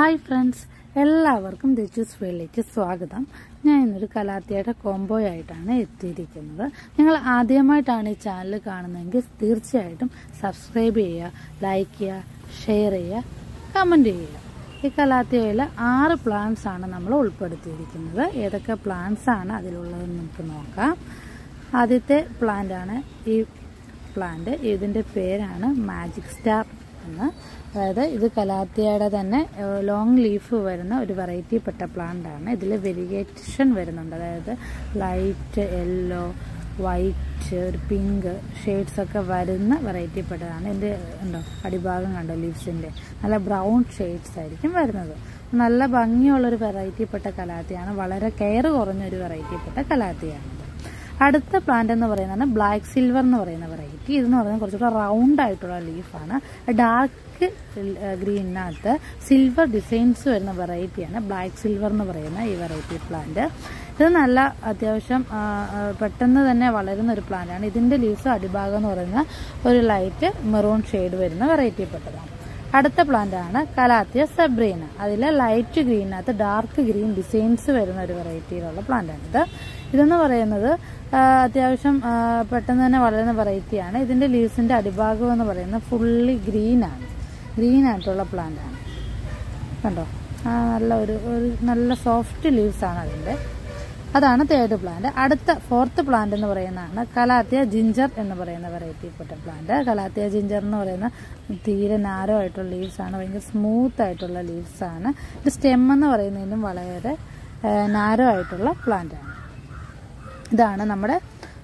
hi friends എല്ലാവർക്കും ദിച്ചൂസ് വേളിലേക്ക് സ്വാഗതം ഞാൻ ഇന്നൊരു കലാത്തിയുടെ കോംബോ ആയിട്ടാണ് എത്തിയിരിക്കുന്നത് നിങ്ങൾ ആദ്യമായിട്ടാണ് ഈ ചാനൽ കാണുന്നതെങ്കിൽ തീർച്ചയായിട്ടും സബ്സ്ക്രൈബ് ചെയ്യുക ലൈക്ക് ചെയ്യുക ഷെയർ ചെയ്യുക കമൻറ്റ് ചെയ്യുക ഈ കലാത്തിയയിൽ ആറ് പ്ലാന്റ്സ് ആണ് നമ്മൾ ഉൾപ്പെടുത്തിയിരിക്കുന്നത് ഏതൊക്കെ പ്ലാന്റ്സ് ആണ് അതിലുള്ളതെന്ന് നമുക്ക് നോക്കാം ആദ്യത്തെ പ്ലാന്റ് ആണ് ഈ പ്ലാന്റ് ഇതിൻ്റെ പേരാണ് മാജിക് സ്റ്റാർ എന്ന് അതായത് ഇത് കലാത്തിയയുടെ തന്നെ ലോങ് ലീഫ് വരുന്ന ഒരു വെറൈറ്റി പെട്ട പ്ലാന്റ് ആണ് ഇതിൽ വെരിഗേഷൻ വരുന്നുണ്ട് അതായത് ലൈറ്റ് യെല്ലോ വൈറ്റ് ഒരു പിങ്ക് ഷെയ്ഡ്സ് ഒക്കെ വരുന്ന വെറൈറ്റി പെട്ടതാണ് ഇതിൻ്റെ ഉണ്ടോ അടിഭാഗം കണ്ടോ ലീവ്സിൻ്റെ നല്ല ബ്രൗൺ ഷെയ്ഡ്സ് ആയിരിക്കും വരുന്നത് നല്ല ഭംഗിയുള്ളൊരു വെറൈറ്റി പെട്ട കലാത്തിയാണ് വളരെ കെയർ കുറഞ്ഞൊരു വെറൈറ്റി പെട്ട കലാത്തിയാണ് അടുത്ത പ്ലാന്റ് എന്ന് പറയുന്നത് ബ്ലാക്ക് സിൽവർ എന്ന് പറയുന്ന വെറൈറ്റി ഇതെന്ന് പറയുന്നത് കുറച്ചുകൂടെ റൗണ്ട് ആയിട്ടുള്ള ലീഫാണ് ഡാർക്ക് ഗ്രീനകത്ത് സിൽവർ ഡിസൈൻസ് വരുന്ന വെറൈറ്റിയാണ് ബ്ലാക്ക് സിൽവർ എന്ന് പറയുന്ന ഈ വെറൈറ്റി പ്ലാന്റ് ഇത് നല്ല അത്യാവശ്യം പെട്ടെന്ന് തന്നെ വളരുന്ന ഒരു പ്ലാന്റാണ് ഇതിൻ്റെ ലീവ്സ് അടിഭാഗം എന്ന് പറയുന്ന ഒരു ലൈറ്റ് മെറൂൺ ഷെയ്ഡ് വരുന്ന വെറൈറ്റി പെട്ടതാണ് അടുത്ത പ്ലാന്റ് ആണ് കലാത്തിയ സബ്രീന അതിൽ ലൈറ്റ് ഗ്രീനകത്ത് ഡാർക്ക് ഗ്രീൻ ഡിസൈൻസ് വരുന്ന ഒരു വെറൈറ്റിയിലുള്ള പ്ലാന്റ് ആണിത് ഇതെന്ന് പറയുന്നത് അത്യാവശ്യം പെട്ടെന്ന് തന്നെ വളരുന്ന വെറൈറ്റിയാണ് ഇതിൻ്റെ ലീവ്സിൻ്റെ അടിഭാഗം എന്ന് പറയുന്നത് ഫുള്ളി ഗ്രീനാണ് ഗ്രീൻ ആയിട്ടുള്ള പ്ലാന്റ് ആണ് കണ്ടോ നല്ല ഒരു ഒരു നല്ല സോഫ്റ്റ് ലീവ്സ് ആണ് അതിൻ്റെ അതാണ് തേർഡ് പ്ലാന്റ് അടുത്ത ഫോർത്ത് പ്ലാന്റ് എന്ന് പറയുന്നതാണ് കലാത്തിയ ജിഞ്ചർ എന്ന് പറയുന്ന വെറൈറ്റിപ്പെട്ട പ്ലാന്റ് കലാത്തിയ ജിഞ്ചർ എന്ന് പറയുന്ന തീരെ നാരോ ആയിട്ടുള്ള ലീവ്സ് ആണ് ഭയങ്കര സ്മൂത്ത് ആയിട്ടുള്ള ലീവ്സ് ആണ് ഇത് സ്റ്റെം എന്ന് പറയുന്നതിനും വളരെ നാരോ ആയിട്ടുള്ള പ്ലാന്റ് ആണ് ഇതാണ് നമ്മുടെ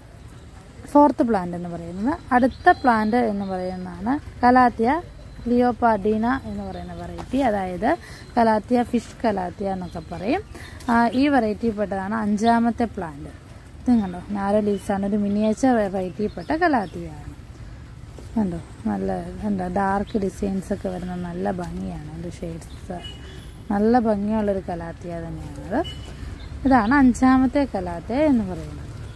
ഫോർത്ത് പ്ലാന്റ് എന്ന് പറയുന്നത് അടുത്ത പ്ലാന്റ് എന്ന് പറയുന്നതാണ് കലാത്തിയ ലിയോപാർഡീന എന്ന് പറയുന്ന വെറൈറ്റി അതായത് കലാത്തിയ ഫിഷ് കലാത്തിയ എന്നൊക്കെ പറയും ഈ വെറൈറ്റി പെട്ടതാണ് അഞ്ചാമത്തെ പ്ലാന്റ് ഇത് കണ്ടോ നാരോ ലീവ്സാണ് ഒരു മിനിയേച്ചർ വെറൈറ്റിപ്പെട്ട കലാത്തിയാണ് കണ്ടോ നല്ല എന്താ ഡാർക്ക് ഡിസൈൻസ് ഒക്കെ വരുന്ന നല്ല ഭംഗിയാണ് അതിൻ്റെ ഷെയ്ഡ്സ് നല്ല ഭംഗിയുള്ളൊരു കലാത്തിയ തന്നെയാണത് ഇതാണ് അഞ്ചാമത്തെ കലാത്തിയ എന്ന് പറയുന്നത്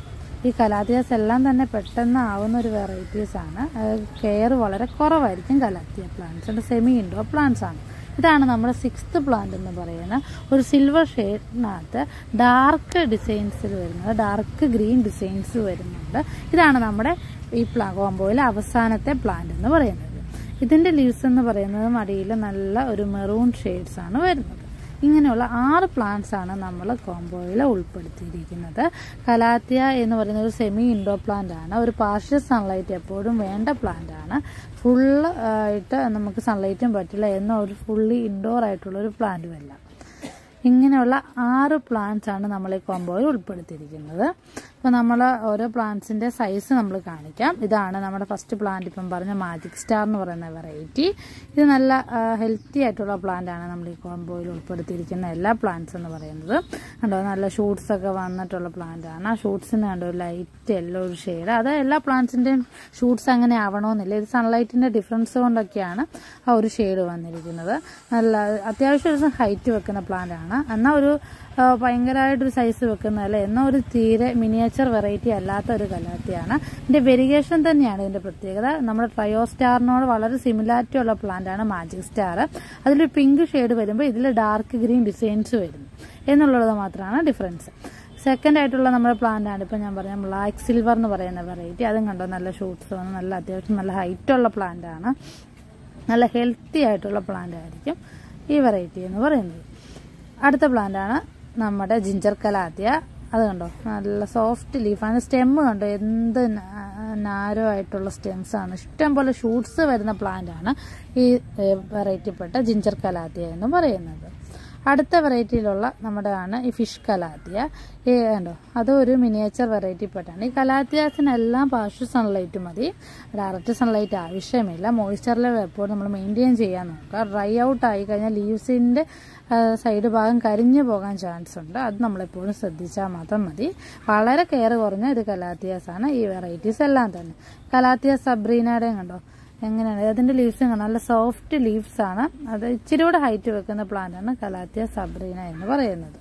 ഈ കലാത്തിയാസ് എല്ലാം തന്നെ പെട്ടെന്ന് ആവുന്ന ഒരു വെറൈറ്റീസ് ആണ് കെയർ വളരെ കുറവായിരിക്കും calathea plants semi indoor plants ആണ് ഇതാണ് നമ്മുടെ സിക്സ്ത് പ്ലാന്റ് എന്ന് പറയുന്ന ഒരു സിൽവർ ഷെയ്ഡിനകത്ത് ഡാർക്ക് ഡിസൈൻസിൽ വരുന്നത് ഡാർക്ക് ഗ്രീൻ ഡിസൈൻസ് വരുന്നുണ്ട് ഇതാണ് നമ്മുടെ ഈ പ്ലാ കോമ്പോയിലെ അവസാനത്തെ പ്ലാന്റ് എന്ന് പറയുന്നത് ഇതിൻ്റെ ലീവ്സ് എന്ന് പറയുന്നത് മടിയിൽ നല്ല ഒരു മെറൂൺ ഷെയ്ഡ്സ് ആണ് വരുന്നത് ഇങ്ങനെയുള്ള ആറ് പ്ലാന്റ്സ് ആണ് നമ്മൾ കോംബോയിൽ ഉൾപ്പെടുത്തിയിരിക്കുന്നത് കലാത്തിയ എന്ന് പറയുന്ന ഒരു സെമി ഇൻഡോർ പ്ലാന്റ് ആണ് ഒരു പാർഷ്യൽ സൺലൈറ്റ് എപ്പോഴും വേണ്ട പ്ലാന്റ് ആണ് ഫുള്ള് ആയിട്ട് നമുക്ക് സൺലൈറ്റും പറ്റില്ല എന്ന ഒരു ഫുള്ളി ഇൻഡോർ ആയിട്ടുള്ള ഒരു പ്ലാന്റും അല്ല ഇങ്ങനെയുള്ള ആറ് പ്ലാന്റ്സ് ആണ് നമ്മൾ ഈ കോംബോയിൽ ഉൾപ്പെടുത്തിയിരിക്കുന്നത് അപ്പോൾ നമ്മൾ ഓരോ പ്ലാന്റ്സിൻ്റെ സൈസ് നമ്മൾ കാണിക്കാം ഇതാണ് നമ്മുടെ ഫസ്റ്റ് പ്ലാന്റ് ഇപ്പം പറഞ്ഞ മാജിക് സ്റ്റാർ എന്ന് പറയുന്ന വെറൈറ്റി ഇത് നല്ല ഹെൽത്തി ആയിട്ടുള്ള പ്ലാന്റ് ആണ് നമ്മൾ ഈ കോംബോയിൽ ഉൾപ്പെടുത്തിയിരിക്കുന്ന എല്ലാ പ്ലാന്റ്സ് എന്ന് പറയുന്നത് കണ്ടോ നല്ല ഷൂട്ട്സ് ഒക്കെ വന്നിട്ടുള്ള പ്ലാന്റ് ആണ് ആ ഷൂട്ട്സിന് കണ്ടോ ലൈറ്റ് യെല്ലോ ഒരു ഷെയ്ഡ് അത് എല്ലാ പ്ലാന്റ്സിൻ്റെയും ഷൂട്ട്സ് അങ്ങനെ ആവണമെന്നില്ല ഇത് സൺലൈറ്റിൻ്റെ ഡിഫറൻസ് കൊണ്ടൊക്കെയാണ് ആ ഒരു ഷെയ്ഡ് വന്നിരിക്കുന്നത് നല്ല അത്യാവശ്യം ഒരു ഹൈറ്റ് വെക്കുന്ന പ്ലാന്റ് ആണ് എന്നാൽ ഒരു ഭയങ്കരമായിട്ടൊരു സൈസ് വെക്കുന്നതല്ല എന്നാൽ ഒരു തീരെ മിനിയേച്ചർ വെറൈറ്റി അല്ലാത്ത ഒരു കലാത്തിയാണ് ഇതിൻ്റെ വെരിഗേഷൻ തന്നെയാണ് ഇതിൻ്റെ പ്രത്യേകത നമ്മുടെ ട്രയോ സ്റ്റാറിനോട് വളരെ സിമിലാരിറ്റി ഉള്ള പ്ലാന്റ് ആണ് മാജിക് സ്റ്റാർ അതിലൊരു പിങ്ക് ഷെയ്ഡ് വരുമ്പോൾ ഇതിൽ ഡാർക്ക് ഗ്രീൻ ഡിസൈൻസ് വരുന്നു എന്നുള്ളത് മാത്രമാണ് ഡിഫറൻസ് സെക്കൻഡ് ആയിട്ടുള്ള നമ്മുടെ പ്ലാന്റ് ആണ് ഇപ്പം ഞാൻ പറഞ്ഞ ബ്ലാക്ക് സിൽവർ എന്ന് പറയുന്ന വെറൈറ്റി അതും കണ്ടോ നല്ല ഷൂട്ട്സ് വന്ന് നല്ല അത്യാവശ്യം നല്ല ഹൈറ്റ് ഉള്ള പ്ലാന്റ് ആണ് നല്ല ഹെൽത്തി ആയിട്ടുള്ള പ്ലാന്റ് ആയിരിക്കും ഈ വെറൈറ്റി എന്ന് പറയുന്നത് അടുത്ത പ്ലാന്റ് ആണ് നമ്മുടെ ജിഞ്ചർ കലാത്തിയ അത് കണ്ടോ നല്ല സോഫ്റ്റ് ലീഫാണ് സ്റ്റെം കണ്ടോ എന്ത് നാരോ ആയിട്ടുള്ള സ്റ്റെംസ് ആണ് ഇഷ്ടം പോലെ ഷൂട്ട്സ് വരുന്ന പ്ലാന്റ് ആണ് ഈ വെറൈറ്റിപ്പെട്ട ജിഞ്ചർ കലാത്തിയ എന്ന് പറയുന്നത് അടുത്ത വെറൈറ്റിയിലുള്ള നമ്മുടെ ആണ് ഈ ഫിഷ് കലാത്തിയ ഈ കണ്ടോ അത് ഒരു മിനിയേച്ചർ വെറൈറ്റി പെട്ടാണ് ഈ കലാത്തിയാസിനെല്ലാം പാർഷ്യൽ സൺലൈറ്റ് മതി ഡയറക്റ്റ് സൺലൈറ്റ് ആവശ്യമില്ല മോയ്സ്ചർ ലെവൽ എപ്പോഴും നമ്മൾ മെയിൻറ്റെയിൻ ചെയ്യാൻ നോക്കുക ഡ്രൈ ഔട്ട് ആയി കഴിഞ്ഞാൽ ലീവ്സിൻ്റെ സൈഡ് ഭാഗം കരിഞ്ഞു പോകാൻ ചാൻസ് ഉണ്ട് അത് നമ്മളെപ്പോഴും ശ്രദ്ധിച്ചാൽ മാത്രം മതി വളരെ കെയർ കുറഞ്ഞ ഒരു കലാത്തിയാസ് ആണ് ഈ വെറൈറ്റീസ് എല്ലാം തന്നെ കലാത്തിയ സബ്രീനയുടെയും കണ്ടോ എങ്ങനെയാണ് അതിൻ്റെ ലീവ്സ് നല്ല സോഫ്റ്റ് ലീവ്സ് ആണ് അത് ഇച്ചിരി കൂടെ ഹൈറ്റ് വെക്കുന്ന പ്ലാന്റ് ആണ് കലാത്തിയ സബ്രീന എന്ന് പറയുന്നത്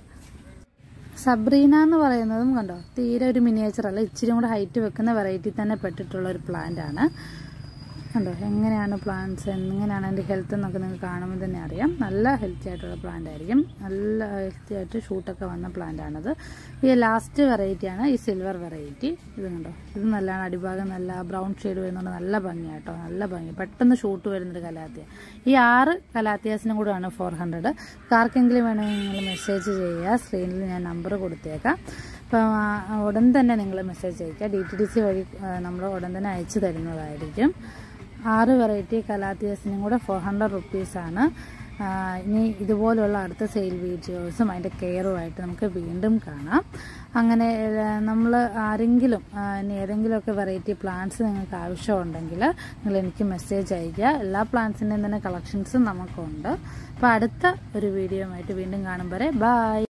സബ്രീന എന്ന് പറയുന്നതും കണ്ടോ തീരെ ഒരു മിനിയേച്ചർ അല്ല ഇച്ചിരി കൂടെ ഹൈറ്റ് വെക്കുന്ന വെറൈറ്റി തന്നെ പെട്ടിട്ടുള്ള ഒരു പ്ലാന്റ് ആണ് കണ്ടോ എങ്ങനെയാണ് പ്ലാന്റ്സ് എങ്ങനെയാണ് അതിൻ്റെ ഹെൽത്ത് എന്നൊക്കെ നിങ്ങൾക്ക് കാണുമ്പോൾ തന്നെ അറിയാം നല്ല ഹെൽത്തി ആയിട്ടുള്ള പ്ലാന്റ് ആയിരിക്കും നല്ല ഹെൽത്തി ആയിട്ട് ഷൂട്ടൊക്കെ വന്ന പ്ലാന്റ് ആണത് ഈ ലാസ്റ്റ് വെറൈറ്റിയാണ് ഈ സിൽവർ വെറൈറ്റി ഇത് കണ്ടോ ഇത് നല്ലതാണ് അടിഭാഗം നല്ല ബ്രൗൺ ഷെയ്ഡ് വരുന്നുണ്ട് നല്ല ഭംഗിയാട്ടോ നല്ല ഭംഗി പെട്ടെന്ന് ഷൂട്ട് വരുന്നൊരു കലാത്തിയ ഈ ആറ് കലാത്തിയാസിനും കൂടെയാണ് ഫോർ ഹൺഡ്രഡ് ആർക്കെങ്കിലും വേണമെങ്കിൽ നിങ്ങൾ മെസ്സേജ് ചെയ്യുക സ്ക്രീനിൽ ഞാൻ നമ്പർ കൊടുത്തേക്കാം അപ്പം ആ, ഉടൻ തന്നെ നിങ്ങൾ മെസ്സേജ് അയക്കുക ഡി ടി ഡി സി വഴി നമ്മൾ ഉടൻ തന്നെ അയച്ചു തരുന്നതായിരിക്കും ആറ് വെറൈറ്റി കലാത്തിയസിനും കൂടെ ഫോർ ഹൺഡ്രഡ് റുപ്പീസാണ് ഇനി ഇതുപോലുള്ള അടുത്ത സെയിൽ വീഡിയോസും അതിൻ്റെ കെയറുമായിട്ട് നമുക്ക് വീണ്ടും കാണാം അങ്ങനെ നമ്മൾ ആരെങ്കിലും ആ, ഇനി ഏതെങ്കിലുമൊക്കെ വെറൈറ്റി പ്ലാന്റ്സ് നിങ്ങൾക്ക് ആവശ്യമുണ്ടെങ്കിൽ നിങ്ങൾ എനിക്ക് മെസ്സേജ് അയയ്ക്കുക എല്ലാ പ്ലാന്റ്സിൻ്റെയും തന്നെ കളക്ഷൻസും നമുക്കുണ്ട് അപ്പോൾ അടുത്ത ഒരു വീഡിയോയുമായിട്ട് വീണ്ടും കാണും വരെ ബൈ